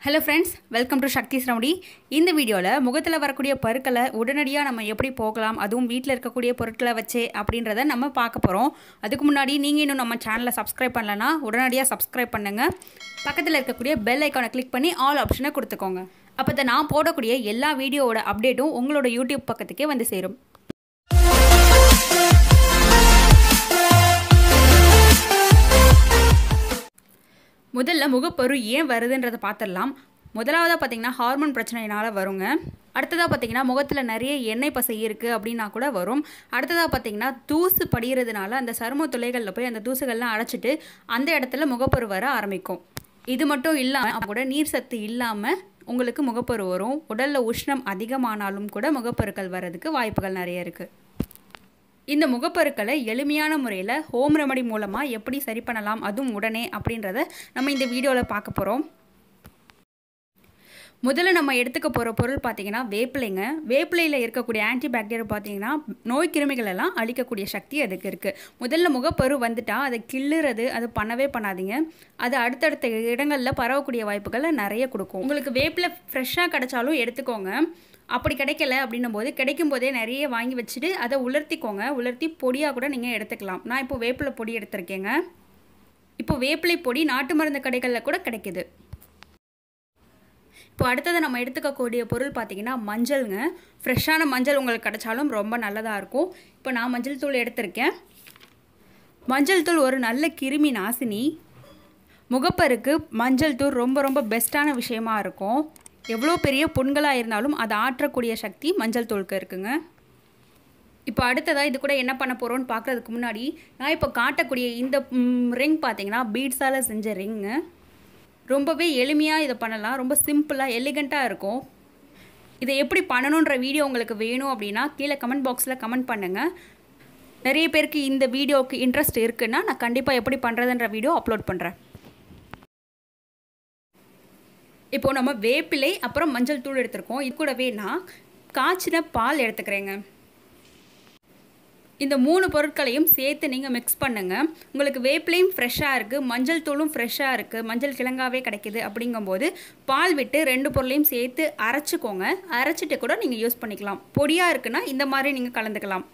hello friends welcome to Shakti ஸ்ரமடி இந்த வீடியோவில் முகத்தில் வரக்கூடிய பருக்களை உடனடியாக நம்ம எப்படி போகலாம் அதுவும் வீட்டில் இருக்கக்கூடிய பொருட்களை வச்சு அப்படின்றத நம்ம பார்க்க போகிறோம் அதுக்கு முன்னாடி நீங்கள் இன்னும் நம்ம சேனலை சப்ஸ்கிரைப் பண்ணலன்னா உடனடியாக சப்ஸ்கிரைப் பண்ணுங்கள் பக்கத்தில் இருக்கக்கூடிய பெல் ஐக்கானை கிளிக் பண்ணி ஆல் ஆப்ஷனை கொடுத்துக்கோங்க அப்போ தான் நான் போடக்கூடிய எல்லா வீடியோவோட அப்டேட்டும் உங்களோட யூடியூப் பக்கத்துக்கே வந்து சேரும் முதல்ல முகப்பரு ஏன் வருதுன்றதை பார்த்துடலாம் முதலாவதாக பார்த்தீங்கன்னா ஹார்மோன் பிரச்சனையினால் வருங்க அடுத்ததாக பார்த்தீங்கன்னா முகத்தில் நிறைய எண்ணெய் பசை இருக்குது அப்படின்னா கூட வரும் அடுத்ததாக பார்த்தீங்கன்னா தூசு படிகிறதுனால அந்த சரும துளைகளில் போய் அந்த தூசுகள்லாம் அடைச்சிட்டு அந்த இடத்துல முகப்பரு வர ஆரம்பிக்கும் இது மட்டும் இல்லாமல் கூட நீர் சத்து இல்லாமல் உங்களுக்கு முகப்பரு வரும் உடலில் உஷ்ணம் அதிகமானாலும் கூட முகப்பருக்கள் வர்றதுக்கு வாய்ப்புகள் நிறைய இருக்குது இந்த முகப்பருக்களை எளிமையான முறையில் ஹோம் ரெமடி மூலமாக எப்படி சரி பண்ணலாம் அதுவும் உடனே அப்படின்றத நம்ம இந்த வீடியோவில் பார்க்க போகிறோம் முதல்ல நம்ம எடுத்துக்க போகிற பொருள் பார்த்திங்கன்னா வேப்பிலைங்க வேப்பிலையில் இருக்கக்கூடிய ஆன்டிபாக்டீரியா பார்த்தீங்கன்னா நோய் கிருமிகள் எல்லாம் அழிக்கக்கூடிய சக்தி அதுக்கு இருக்குது முதல்ல முகப்பரு வந்துட்டால் அதை கிள்ளுறது அது பண்ணவே பண்ணாதீங்க அது அடுத்தடுத்த இடங்களில் பரவக்கூடிய வாய்ப்புகளை நிறைய கொடுக்கும் உங்களுக்கு வேப்பிலை ஃப்ரெஷ்ஷாக கிடச்சாலும் எடுத்துக்கோங்க அப்படி கிடைக்கல அப்படின்னும் போது கிடைக்கும் போதே நிறைய வாங்கி வச்சுட்டு அதை உலர்த்திக்கோங்க உலர்த்தி பொடியாக கூட நீங்கள் எடுத்துக்கலாம் நான் இப்போ வேப்பிலை பொடி எடுத்திருக்கேங்க இப்போ வேப்பிலை பொடி நாட்டு மருந்து கடைகளில் கூட கிடைக்கிது இப்போ அடுத்தது நம்ம எடுத்துக்கக்கூடிய பொருள் பார்த்திங்கன்னா மஞ்சள்ங்க ஃப்ரெஷ்ஷான மஞ்சள் உங்களுக்கு கிடைச்சாலும் ரொம்ப நல்லதாக இருக்கும் இப்போ நான் மஞ்சள் தூள் எடுத்திருக்கேன் மஞ்சள் தூள் ஒரு நல்ல கிருமி நாசினி முகப்பருக்கு மஞ்சள் தூள் ரொம்ப ரொம்ப பெஸ்ட்டான விஷயமா இருக்கும் எவ்வளோ பெரிய புண்களாக இருந்தாலும் அதை ஆற்றக்கூடிய சக்தி மஞ்சள் தூளுக்கு இருக்குங்க இப்போ அடுத்ததாக இது கூட என்ன பண்ண போகிறோன்னு பார்க்குறதுக்கு முன்னாடி நான் இப்போ காட்டக்கூடிய இந்த ரிங் பார்த்தீங்கன்னா பீட்ஸால் செஞ்ச ரிங்கு ரொம்பவே எளிமையாக இதை பண்ணலாம் ரொம்ப சிம்பிளாக எலிகண்ட்டாக இருக்கும் இதை எப்படி பண்ணணுன்ற வீடியோ உங்களுக்கு வேணும் அப்படின்னா கீழே கமெண்ட் பாக்ஸில் கமெண்ட் பண்ணுங்கள் நிறைய பேருக்கு இந்த வீடியோவுக்கு இன்ட்ரெஸ்ட் இருக்குன்னா நான் கண்டிப்பாக எப்படி பண்ணுறதுன்ற வீடியோ அப்லோட் பண்ணுறேன் இப்போது நம்ம வேப்பிலை அப்புறம் மஞ்சள் தூள் எடுத்திருக்கோம் இது கூடவே நான் காய்ச்சின பால் எடுத்துக்கிறேங்க இந்த மூணு பொருட்களையும் சேர்த்து நீங்கள் மிக்ஸ் பண்ணுங்கள் உங்களுக்கு வேப்பிலையும் ஃப்ரெஷ்ஷாக இருக்குது மஞ்சள் தூளும் ஃப்ரெஷ்ஷாக இருக்குது மஞ்சள் கிழங்காவே கிடைக்கிது அப்படிங்கும்போது பால் விட்டு ரெண்டு பொருளையும் சேர்த்து அரைச்சிக்கோங்க அரைச்சிட்டு கூட நீங்கள் யூஸ் பண்ணிக்கலாம் பொடியாக இருக்குன்னா இந்த மாதிரி நீங்கள் கலந்துக்கலாம்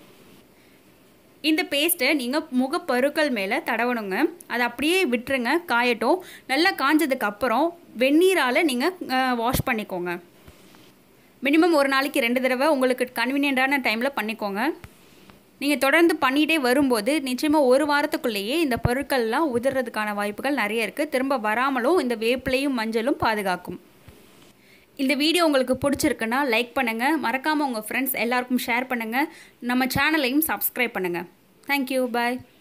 இந்த பேஸ்ட்டை நீங்கள் முகப்பருக்கள் மேலே தடவணுங்க அதை அப்படியே விட்டுருங்க காயட்டும் நல்லா காஞ்சதுக்கு அப்புறம் வெந்நீரால் நீங்கள் வாஷ் பண்ணிக்கோங்க மினிமம் ஒரு நாளைக்கு ரெண்டு தடவை உங்களுக்கு கன்வீனியண்ட்டான டைமில் பண்ணிக்கோங்க நீங்கள் தொடர்ந்து பண்ணிகிட்டே வரும்போது நிச்சயமாக ஒரு வாரத்துக்குள்ளேயே இந்த பொருட்கள்லாம் உதிர்றதுக்கான வாய்ப்புகள் நிறைய இருக்குது திரும்ப வராமலும் இந்த வேப்பிலையும் மஞ்சளும் பாதுகாக்கும் இந்த வீடியோ உங்களுக்கு பிடிச்சிருக்குன்னா லைக் பண்ணுங்கள் மறக்காமல் உங்கள் ஃப்ரெண்ட்ஸ் எல்லாருக்கும் ஷேர் பண்ணுங்கள் நம்ம சேனலையும் சப்ஸ்கிரைப் பண்ணுங்கள் தேங்க்யூ பாய்